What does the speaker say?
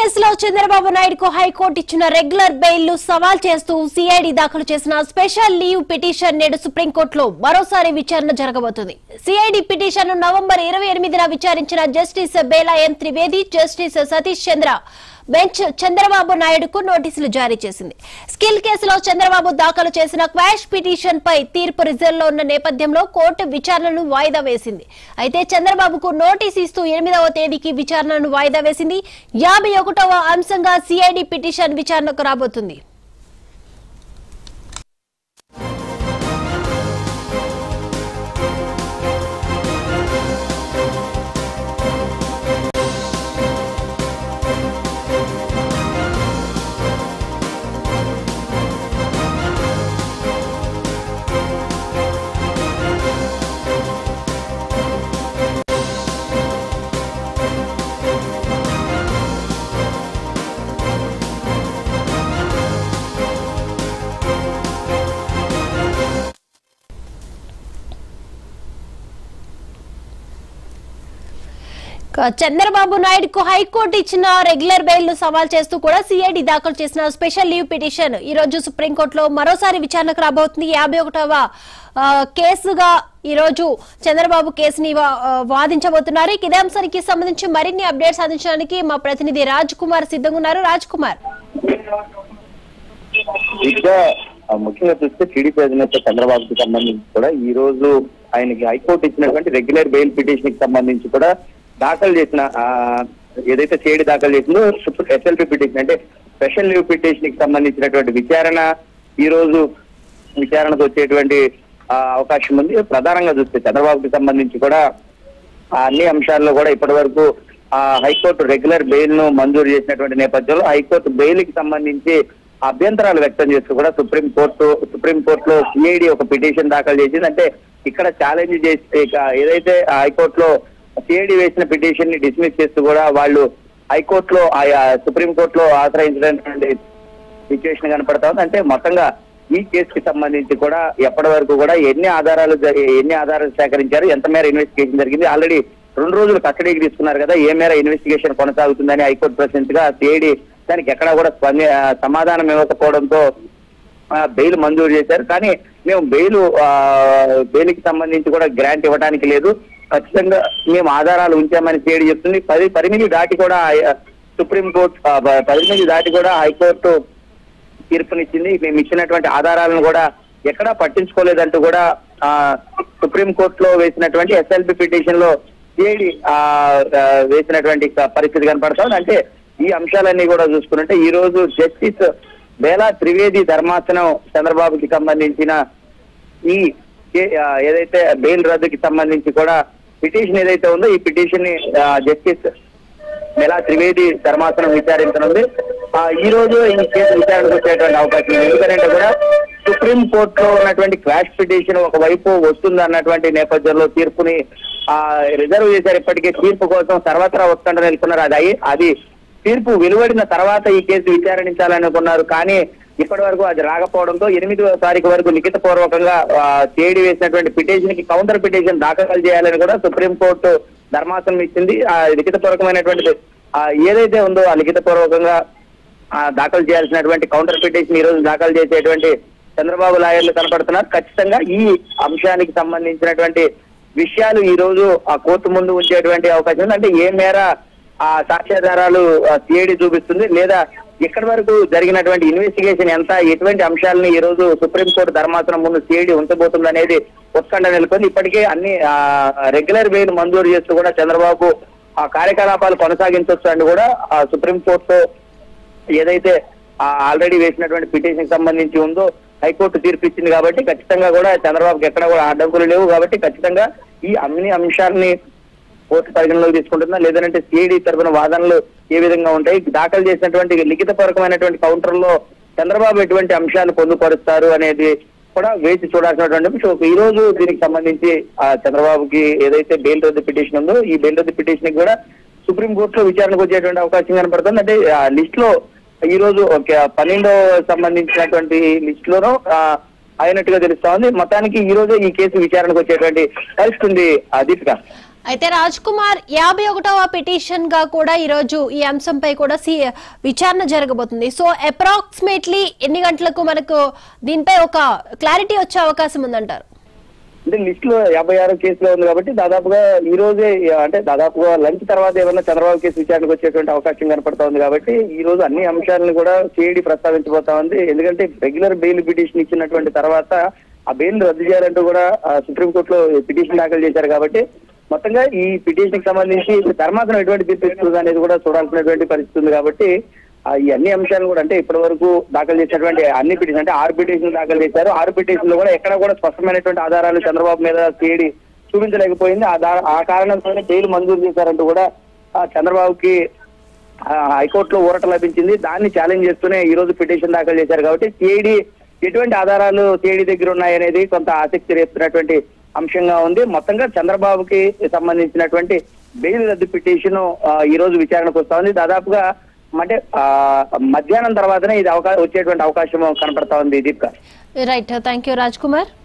కేసులో చంద్రబాబు నాయుడుకు హైకోర్టు ఇచ్చిన రెగ్యులర్ బెయిల్ సవాల్ చేస్తూ సిఐడి దాఖలు చేసిన స్పెషల్ లీవ్ పిటిషన్ నేడు సుప్రీంకోర్టులో మరోసారి విచారణ జరగబోతుంది సిఐడి పిటిషన్ నవంబర్ ఇరవై ఎనిమిదిన విచారించిన justice Bela M Trivedi justice Satish Chandra bench Chandrababu నాయుడుకు నోటీసులు జారీ చేసింది స్కిల్ కేసులో చంద్రబాబు దాఖలు చేసిన క్వాష్ పిటిషన్ పై తీర్పు రిజర్వ్ లో ఉన్న నేపథ్యంలో కోర్టు విచారణను వాయిదా వేసింది అయితే చంద్రబాబుకు నోటీసు ఇస్తూ ఎనిమిదవ తేదీకి విచారణను వాయిదా వేసింది యాభై ఒకటవ అంశంగా సిఐడి పిటిషన్ విచారణకు రాబోతుంది ఇక చంద్రబాబు నాయుడుకు హైకోర్టు ఇచ్చిన రెగ్యులర్ బెయిల్ ను సవాల్ చేస్తూ కూడా సిఐడి దాఖలు చేసిన స్పెషల్ లీవ్ పిటిషన్ ఈ రోజు సుప్రీంకోర్టులో మరోసారి విచారణకు రాబోతుంది యాభై ఒకటవ ఆ, కేసుగా ఈ రోజు చంద్రబాబు కేసుని వా- ఆ, వాదించబోతున్నారు ఇక ఇదే అంశానికి సంబంధించి మరిన్ని అప్డేట్స్ అందించడానికి మా ప్రతినిధి రాజ్ కుమార్ సిద్ధంగా ఉన్నారు రాజ్ కుమార్ ఇంకా ఆ, ముఖ్యంగా చూస్తే టీడీపీ అధినేత చంద్రబాబుకి సంబంధించి కూడా ఈ రోజు ఆయనకి హైకోర్టు ఇచ్చినటువంటి రెగ్యులర్ బెయిల్ పిటిషన్ కి సంబంధించి కూడా దాఖలు చేసిన ఆ, ఏదైతే చేయడి దాఖలు చేసిందో ఎస్ఎల్పి పిటిషన్ అంటే స్పెషల్ లీవ్ పిటిషన్ కి సంబంధించినటువంటి విచారణ ఈ రోజు విచారణకు వచ్చేటువంటి ఆ, అవకాశం ఉంది ప్రధానంగా చూస్తే చంద్రబాబుకి సంబంధించి కూడా ఆ అన్ని అంశాల్లో కూడా ఇప్పటి వరకు ఆ హైకోర్టు రెగ్యులర్ బెయిల్ ను మంజూరు చేసినటువంటి నేపథ్యంలో హైకోర్టు బెయిల్ కి సంబంధించి అభ్యంతరాలు వ్యక్తం చేస్తూ కూడా సుప్రీం కోర్టు సుప్రీం కోర్టులో సిఐడి ఒక పిటిషన్ దాఖలు చేసింది అంటే ఇక్కడ ఛాలెంజ్ చేసి ఇక ఏదైతే ఆ హైకోర్టులో సిఐడి వేసిన పిటిషన్ ని డిస్మిస్ చేస్తూ కూడా వాళ్ళు హైకోర్టులో ఆయా సుప్రీం కోర్టులో ఆశ్రయించినటువంటి సిచ్యువేషన్ కనపడతా ఉంది అంటే మొత్తంగా ఈ కేసుకి సంబంధించి కూడా ఎప్పటి వరకు కూడా ఎన్ని ఆధారాలు జరి- ఎన్ని ఆధారాలు సేకరించారు ఎంత మేర ఇన్వెస్టిగేషన్ జరిగింది ఆల్రెడీ రెండు రోజులు కస్టడీకి తీసుకున్నారు కదా ఏ మేర ఇన్వెస్టిగేషన్ కొనసాగుతుందని హైకోర్టు ప్రెసిడెంట్ గా సిఐడి దానికి ఎక్కడా కూడా స్పంది ఆ, సమాధానం ఇవ్వకపోవడంతో ఆ, బెయిల్ మంజూరు చేశారు కానీ మేము బెయిల్ బెయిల్ కి సంబంధించి కూడా గ్రాంట్ ఇవ్వడానికి లేదు ఖచ్చితంగా మేము ఆధారాలు ఉంచామని సిఐడి చెప్తుంది పది పరిమితి దాటి కూడా ఆ, సుప్రీం కోర్టు ఆ, ప- పరిమితి దాటి కూడా హైకోర్టు తీర్పునిచ్చింది మేము ఇచ్చినటువంటి ఆధారాలను కూడా ఎక్కడా పట్టించుకోలేదంటూ కూడా ఆ సుప్రీం కోర్టులో వేసినటువంటి ఎస్ఎల్పి పిటిషన్ లో సిఐడి వేసినటువంటి క- పరిస్థితి కనపడతా ఉంది అంటే ఈ అంశాలన్నీ కూడా చూసుకుంటే ఈ రోజు జస్టిస్ బేలా త్రివేది ధర్మాసనం చంద్రబాబుకి సంబంధించిన ఈ కే- ఆ, ఏదైతే బెయిల్ రద్దుకి సంబంధించి కూడా పిటిషన్ ఏదైతే ఉందో ఈ పిటిషన్ ని ఆ, జస్టిస్ మెలా త్రివేది ధర్మాసనం విచారించనుంది ఆ, ఈ రోజు ఈ కేసు విచారణకు వచ్చేటువంటి అవకాశం ఉంది ఎందుకంటే కూడా సుప్రీం కోర్టులో ఉన్నటువంటి క్వాష్ పిటిషన్ ఒకవైపు వస్తుంది అన్నటువంటి నేపథ్యంలో తీర్పుని ఆ రిజర్వ్ చేశారు ఇప్పటికే తీర్పు కోసం సర్వత్రా ఉత్కంఠ నెలకొన్నారు అది అయి- అది తీర్పు వెలువడిన తర్వాత ఈ కేసు విచారించాలనుకున్నారు కానీ ఇప్పటి వరకు అది రాకపోవడంతో ఎనిమిదవ తారీఖు వరకు లిఖిత పూర్వకంగా తేడి వేసినటువంటి పిటిషన్ కి కౌంటర్ పిటిషన్ దాఖలు చేయాలని కూడా సుప్రీం కోర్టు ధర్మాసనం ఇచ్చింది ఆ లిఖిత పూర్వకమైనటువంటి ఆ ఏదైతే ఉందో ఆ లిఖిత పూర్వకంగా ఆ, దాఖలు చేయాల్సినటువంటి కౌంటర్ పిటిషన్ ఈ రోజు దాఖలు చేసేటువంటి చంద్రబాబు లాయర్లు కనపడుతున్నారు ఖచ్చితంగా ఈ అంశానికి సంబంధించినటువంటి విషయాలు ఈ రోజు ఆ కోర్టు ముందు ఉంచేటువంటి అవకాశం ఉంది అంటే ఏ మేర ఆ సాక్ష్యాధారాలు సిఐడి చూపిస్తుంది లేదా ఇక్కడి వరకు జరిగినటువంటి ఇన్వెస్టిగేషన్ ఎంత ఎటువంటి అంశాలని ఈ రోజు సుప్రీంకోర్టు ధర్మాసనం ముందు సిఐడి ఉంచబోతుంది అనేది ఉత్కంఠ నెలకొంది ఇప్పటికే అన్ని రెగ్యులర్ బెయిల్ మంజూరు చేస్తూ కూడా చంద్రబాబు ఆ కార్యకలాపాలు కొనసాగించవచ్చు అని కూడా ఆ సుప్రీంకోర్టు ఏదైతే ఆల్రెడీ వేసినటువంటి పిటిషన్ సంబంధించి ఉందో హైకోర్టు తీర్పు ఇచ్చింది కాబట్టి ఖచ్చితంగా కూడా చంద్రబాబుకి ఎక్కడ కూడా అడ్డంకులు లేవు కాబట్టి ఖచ్చితంగా ఈ అన్ని అంశాలని కోర్టు పరిగణలోకి తీసుకుంటుందా లేదంటే సిఐడి తరఫున వాదనలు ఏ విధంగా ఉంటాయి దాఖలు చేసినటువంటి లిఖితపూర్వకమైనటువంటి కౌంటర్లో చంద్రబాబు ఎటువంటి అంశాలు పొందుపరుస్తారు అనేది కూడా వేచి చూడాల్సినటువంటి అంశం. ఈ రోజు దీనికి సంబంధించి ఆ చంద్రబాబుకి ఏదైతే బెయిల్ రద్దు పిటిషన్ ఉందో ఈ బెయిల్ రద్దు పిటిషన్ కి కూడా సుప్రీం కోర్టులో విచారణకు వచ్చేటువంటి అవకాశం కనపడుతుంది అంటే ఆ లిస్ట్ లో ఈ రోజు ఒక పన్నెండో సంబంధించినటువంటి లిస్ట్ లోనూ ఆ, అయినట్టుగా తెలుస్తా ఉంది మొత్తానికి ఈ రోజే ఈ కేసు విచారణకు వచ్చేటువంటి పరిస్థితి ఉంది ఆ దీపిక అయితే రాజ్ కుమార్ యాభై ఒకటవ పిటిషన్ గా కూడా ఈ రోజు ఈ అంశంపై కూడా సి విచారణ జరగబోతుంది సో అప్రాక్సిమేట్లీ ఎన్ని గంటలకు మనకు దీనిపై ఒక క్లారిటీ వచ్చే అవకాశం ఉందంటారు అంటే లిస్ట్ లో యాభై ఆరు కేసులో ఉంది కాబట్టి దాదాపుగా ఈ రోజే అంటే దాదాపుగా లంచ్ తర్వాత ఏమన్నా చంద్రబాబు కేసు విచారణకు వచ్చేటువంటి అవకాశం కనపడతా ఉంది కాబట్టి ఈ రోజు అన్ని అంశాలను కూడా సిఐడి ప్రస్తావించబోతా ఉంది ఎందుకంటే రెగ్యులర్ బెయిల్ పిటిషన్ ఇచ్చినటువంటి తర్వాత ఆ బెయిల్ రద్దు చేయాలంటూ కూడా ఆ, సుప్రీంకోర్టులో పిటిషన్ దాఖలు చేశారు కాబట్టి మొత్తంగా ఈ పిటిషన్ కి సంబంధించి ధర్మాసనం ఎటువంటి తీర్పు ఇస్తుంది అనేది కూడా చూడాల్సినటువంటి పరిస్థితి ఉంది కాబట్టి ఆ, ఈ అన్ని అంశాలను కూడా అంటే ఇప్పటి వరకు దాఖలు చేసినటువంటి అన్ని పిటిషన్ అంటే ఆరు పిటిషన్లు దాఖలు చేశారు ఆరు పిటిషన్లు కూడా ఎక్కడ కూడా స్పష్టమైనటువంటి ఆధారాలు చంద్రబాబు మీద సిఐడి చూపించలేకపోయింది ఆ దా- ఆ కారణంతోనే జైలు మంజూరు చేశారంటూ కూడా ఆ, చంద్రబాబుకి ఆ, హైకోర్టులో ఊరట లభించింది దాన్ని ఛాలెంజ్ చేస్తూనే ఈ రోజు పిటిషన్ దాఖలు చేశారు కాబట్టి సిఐడి ఎటువంటి ఆధారాలు సిఐడి దగ్గర ఉన్నాయనేది కొంత ఆసక్తి రేపుతున్నటువంటి అంశంగా ఉంది మొత్తంగా చంద్రబాబుకి సంబంధించినటువంటి బెయిల్ రద్దు పిటిషన్ ఈ రోజు విచారణకు వస్తా ఉంది దాదాపుగా అంటే ఆ, మధ్యాహ్నం తర్వాతనే ఇది అవకాశం వచ్చేటువంటి అవకాశం కనపడతా ఉంది Deepika right thank you Raj Kumar